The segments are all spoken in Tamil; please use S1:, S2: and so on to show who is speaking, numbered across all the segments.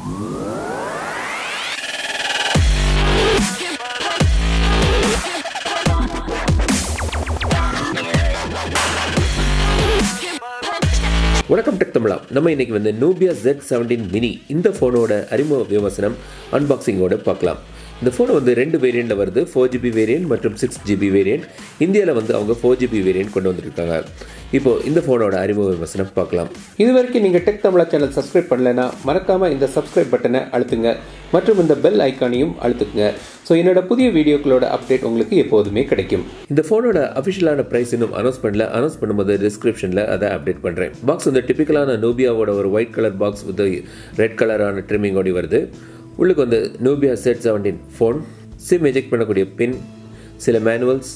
S1: வணக்கம் டெக் தமிழா நம்ம இன்னைக்கு வந்து நூபியா ஜெட் செவன்டீன் மினி இந்த ஃபோனோட அறிமுக விமர்சனம் அன்பாக்சிங்கோட பார்க்கலாம் இந்த ஃபோன் வந்து ரெண்டு வேரியண்ட்டில் வருது ஃபோர் ஜிபி வேரியன்ட் மற்றும் சிக்ஸ் ஜிபி வேரியன்ட் இந்தியாவில் வந்து அவங்க ஃபோர் ஜிபி வேரியன்ட் கொண்டு வந்திருக்காங்க இப்போ இந்த ஃபோனோட அறிமுக விமர்சனம் பார்க்கலாம்
S2: இது வரைக்கும் நீங்கள் டெக் தமிழா சேனல் சப்ஸ்கிரைப் பண்ணலைன்னா மறக்காமல் இந்த சப்ஸ்கிரைப் பட்டனை அழுத்துங்க மற்றும் இந்த பெல் ஐக்கானையும் அழுத்துக்குங்க ஸோ என்னோட புதிய வீடியோக்களோட அப்டேட் உங்களுக்கு எப்போதுமே கிடைக்கும்
S1: இந்த ஃபோனோட அஃபிஷியலான ப்ரைஸ் இன்னும் அனௌன்ஸ் பண்ணல அனௌன்ஸ் பண்ணும்போது டிஸ்கிரிப்ஷனில் அதை அப்டேட் பண்ணுறேன் பாக்ஸ் வந்து டிப்பிக்கலான நூபியாவோட ஒரு white colour box with red கலரான ட்ரிம்மிங்கோடி வருது உள்ளுக்கு வந்து Nubia Z seventeen phone SIM eject பண்ணக்கூடிய பின் சில manuals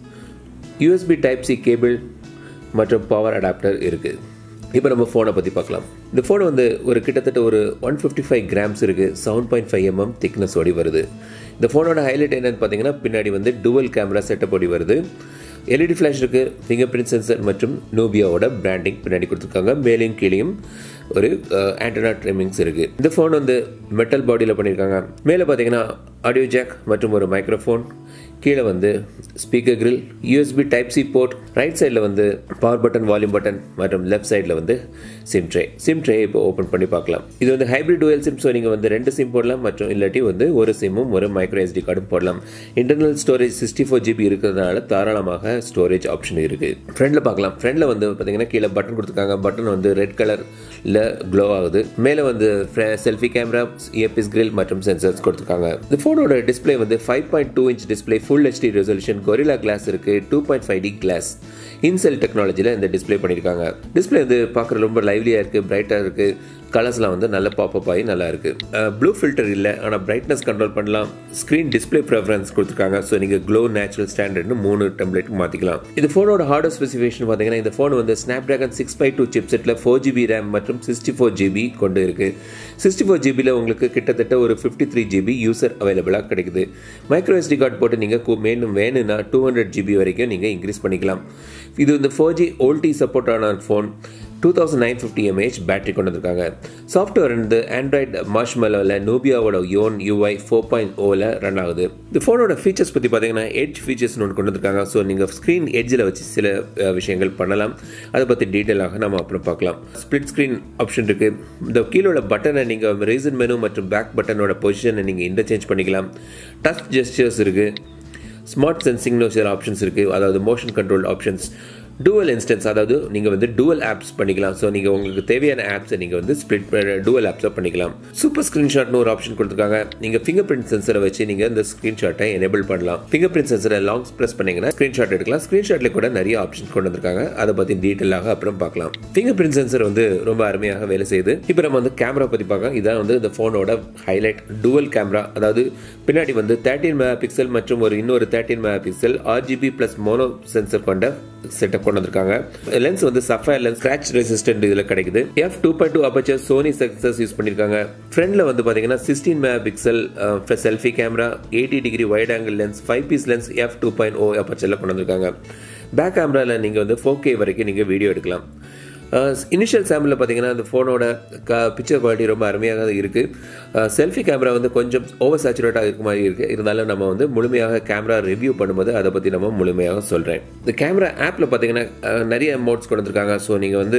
S1: USB type C cable மற்றும் பவர் அடாப்டர் இருக்குது இப்போ நம்ம ஃபோனை பற்றி பார்க்கலாம் இந்த ஃபோன் வந்து ஒரு கிட்டத்தட்ட ஒரு ஒன் ஃபிஃப்டி ஃபைவ் கிராம்ஸ் இருக்குது seven point five mm thickness ஓடி வருது இந்த ஃபோனோட ஹைலைட் என்னன்னு பார்த்தீங்கன்னா பின்னாடி வந்து டுவல் கேமரா செட்டப் ஓடி வருது எல்இடி ஃப்ளாஷ் இருக்குது ஃபிங்கர் பிரிண்ட் சென்சர் மற்றும் நோபியாவோட பிராண்டிங் பின்னாடி கொடுத்துருக்காங்க மேலேயும் கீழேயும் ஒரு ஆண்டனா ட்ரிமிங்ஸ் இருக்குது இந்த ஃபோன் வந்து மெட்டல் பாடியில் பண்ணியிருக்காங்க மேலே பார்த்தீங்கன்னா ஆடியோ ஜாக் மற்றும் ஒரு மைக்ரோஃபோன் கீழே வந்து speaker grill USB type C port right சைடில் வந்து பவர் பட்டன் வால்யூம் பட்டன் மற்றும் லெஃப்ட் சைடில் வந்து சிம் ட்ரே சிம் ட்ரே இப்போ ஓப்பன் பண்ணி பார்க்கலாம் இது வந்து ஹைப்ரிட் டுவல் சிம் ஸோ நீங்கள் வந்து ரெண்டு சிம் போடலாம் மற்றும் இல்லாட்டி வந்து ஒரு சிம்மும் ஒரு மைக்ரோ எஸ்டி கார்டும் போடலாம் internal storage sixty four GB இருக்கிறதுனால தாராளமாக ஸ்டோரேஜ் ஆப்ஷன் இருக்குது ஃப்ரண்டில் பார்க்கலாம் ஃப்ரண்டில் வந்து பார்த்தீங்கன்னா கீழே பட்டன் கொடுத்துருக்காங்க பட்டன் வந்து ரெட் கலரில் க்ளோ ஆகுது மேலே வந்து செல்ஃபி கேமரா இயர்பிஸ் கிரில் மற்றும் சென்சர்ஸ் கொடுத்துருக்காங்க இந்த ஃபோனோட டிஸ்பிளே வந்து five point two inch display full HD resolution Gorilla glass இருக்குது two point five D glass incell டெக்னாலஜியில் இந்த டிஸ்பிளே பண்ணியிருக்காங்க டிஸ்பிளே வந்து பார்க்குற ரொம்ப லைவ்லியாக இருக்குது பிரைட்டாக இருக்குது கலர்ஸ்லாம் வந்து நல்ல பாப்பப் ஆகி நல்லா இருக்குது ப்ளூ ஃபில்டர் இல்லை ஆனால் பிரைட்னஸ் கண்ட்ரோல் பண்ணலாம் ஸ்க்ரீன் டிஸ்பிளே ப்ரெஃபரன்ஸ் கொடுத்துருக்காங்க ஸோ நீங்கள் க்ளோ நேச்சுரல் ஸ்டாண்டர்ட்னு மூணு டெம்ப்ளேட் மாற்றிக்கலாம் இது ஃபோனோட ஹார்ட்வேர் ஸ்பெசிஃபிகேஷன் பார்த்தீங்கன்னா இந்த ஃபோன் வந்து Snapdragon six five two chip செட்டில் ஃபோர் ஜிபி ரேம் மற்றும் சிக்ஸ்டி ஃபோர் ஜிபி கொண்டு இருக்குது சிக்ஸ்டி ஃபோர் ஜிபியில் உங்களுக்கு கிட்டத்தட்ட ஒரு ஃபிஃப்டி த்ரீ ஜிபி யூசர் அவைலபிளாக கிடைக்குது மைக்ரோ எஸ்டி கார்டு போட்டு நீங்கள் மேலும் வேணும்னா டூ ஹண்ட்ரட் ஜிபி வரைக்கும் நீங்கள் இன்க்ரீஸ் பண்ணிக்கலாம் இது வந்து ஃபோர் ஜி ஓல்டி சப்போர்ட் ஆன phone two thousand nine fifty mAh battery கொண்டு வந்திருக்காங்க சாஃப்ட்வேர் வந்து ஆண்ட்ராய்டு மார்ஷ்மெலோவில் நோபியாவோட யோன் யூஐ ஃபோர் பாயிண்ட் ஓவில் ரன் ஆகுது இந்த ஃபோனோட ஃபீச்சர்ஸ் பற்றி பார்த்தீங்கன்னா எட்ஜ் ஃபீச்சர்ஸ்னு ஒன்று கொண்டு வந்திருக்காங்க ஸோ நீங்கள் ஸ்க்ரீன் எட்ஜில் வச்சு சில விஷயங்கள் பண்ணலாம் அதை பற்றி டீட்டெயிலாக நம்ம அப்புறம் பார்க்கலாம் ஸ்ப்ளிட் ஸ்க்ரீன் ஆப்ஷன் இருக்குது இந்த கீழே உள்ள பட்டனை நீங்கள் ரீசன் மெனு மற்றும் பேக் பட்டனோட பொசிஷனை நீங்கள் இன்டர்சேஞ்ச் பண்ணிக்கலாம் டச் ஜெஸ்டர்ஸ் இருக்குது ஸ்மார்ட் சென்சிங்னு சில ஆப்ஷன்ஸ் இருக்குது அதாவது motion control options dual instance அதாவது நீங்கள் வந்து டூவல் ஆப்ஸ் பண்ணிக்கலாம் ஸோ நீங்கள் உங்களுக்கு தேவையான ஆப்ஸை நீங்கள் வந்து ஸ்ப்ளிட் டூவல் ஆப்ஸை பண்ணிக்கலாம் சூப்பர் ஸ்க்ரீன்ஷாட்னு ஒரு ஆப்ஷன் கொடுத்துருக்காங்க நீங்கள் ஃபிங்கர் பிரிண்ட் சென்சரை வச்சு நீங்கள் இந்த ஸ்க்ரீன்ஷாட்டை எனேபிள் பண்ணலாம் ஃபிங்கர் பிரிண்ட் சென்சரை லாங் ப்ரெஸ் பண்ணீங்கன்னா ஸ்க்ரீன்ஷாட் எடுக்கலாம் ஸ்க்ரீன்ஷாட்டில் கூட நிறைய ஆப்ஷன்ஸ் கொண்டு வந்திருக்காங்க அதை பற்றி டீட்டெயிலாக அப்புறம் பார்க்கலாம் ஃபிங்கர் பிரிண்ட் சென்சர் வந்து ரொம்ப அருமையாக வேலை செய்யுது இப்போ நம்ம வந்து கேமரா பற்றி பார்க்கலாம் இதான் வந்து இந்த ஃபோனோட ஹைலைட் டூவல் கேமரா அதாவது பின்னாடி வந்து தேர்ட்டின் மெகா பிக்சல் மற்றும் ஒரு இன்னொரு thirteen mega pixel RGB plus mono sensor கொண்ட செட்டப் கொண்டு வந்திருக்காங்க லென்ஸ் வந்து சஃபயர் லென்ஸ் ஸ்கிராச் ரெசிஸ்டன்ட் இதில் கிடைக்குது F two point two aperture Sony sensors use பண்ணியிருக்காங்க ஃப்ரண்ட்ல வந்து பார்த்தீங்கன்னா sixteen mega pixel selfie camera eighty degree wide angle lens five piece lens F two point O அப்பச்சரில் கொண்டு வந்திருக்காங்க பேக் கேமராவில் நீங்கள் வந்து ஃபோர் கே வரைக்கும் நீங்கள் வீடியோ எடுக்கலாம் இனிஷியல் சாம்பிளில் பார்த்தீங்கன்னா அந்த ஃபோனோட க பிக்சர் குவாலிட்டி ரொம்ப அருமையாக இருக்குது செல்ஃபி கேமரா வந்து கொஞ்சம் ஓவர் சேச்சுரேட்டாக இருக்க மாதிரி இருக்குது இருந்தாலும் நம்ம வந்து முழுமையாக கேமரா ரிவ்யூ பண்ணும்போது அதை பற்றி நம்ம முழுமையாக சொல்கிறேன் இந்த கேமரா ஆப்பில் பார்த்தீங்கன்னா நிறைய மோட்ஸ் கொண்டு வந்திருக்காங்க ஸோ நீங்கள் வந்து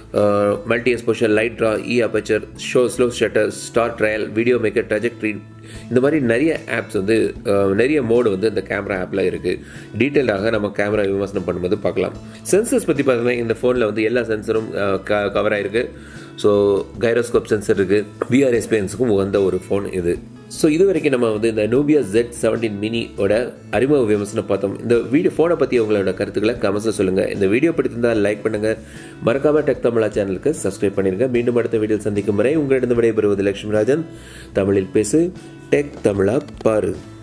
S1: மல்டி எக்ஸ்போஷர் லைட் ட்ரா இ aperture show slow shutter star trail video maker trajectory இந்த மாதிரி நிறைய ஆப்ஸ் வந்து நிறைய மோடு வந்து இந்த கேமரா ஆப்பில் இருக்குது டீட்டெயிலாக நம்ம கேமரா விமர்சனம் பண்ணும்போது பார்க்கலாம் சென்சர்ஸ் பற்றி பார்த்தீங்கன்னா இந்த ஃபோனில் வந்து எல்லா சென்சரும் கவர் ஆகிருக்கு ஸோ கைரோஸ்கோப் சென்சர் இருக்குது விஆர் எக்ஸ்பீரியன்ஸுக்கும் உகந்த ஒரு ஃபோன் இது ஸோ இது வரைக்கும் நம்ம வந்து இந்த நூபியா ஜெட் செவன்டீன் மினியோட அறிமுக விமர்சனம் பார்த்தோம் இந்த வீடியோ ஃபோனை பற்றி உங்களோட கருத்துக்களை கமெண்ட்ஸில் சொல்லுங்கள் இந்த வீடியோ பிடித்திருந்தால் லைக் பண்ணுங்கள் மறக்காம டெக் தமிழா சேனலுக்கு சப்ஸ்கிரைப் பண்ணிருங்க மீண்டும் அடுத்த வீடியோ சந்திக்கும் வரை உங்களிடம் விடைபெறுவது லட்சுமிராஜன் தமிழில் பேசு டெக் தமிழா பாரு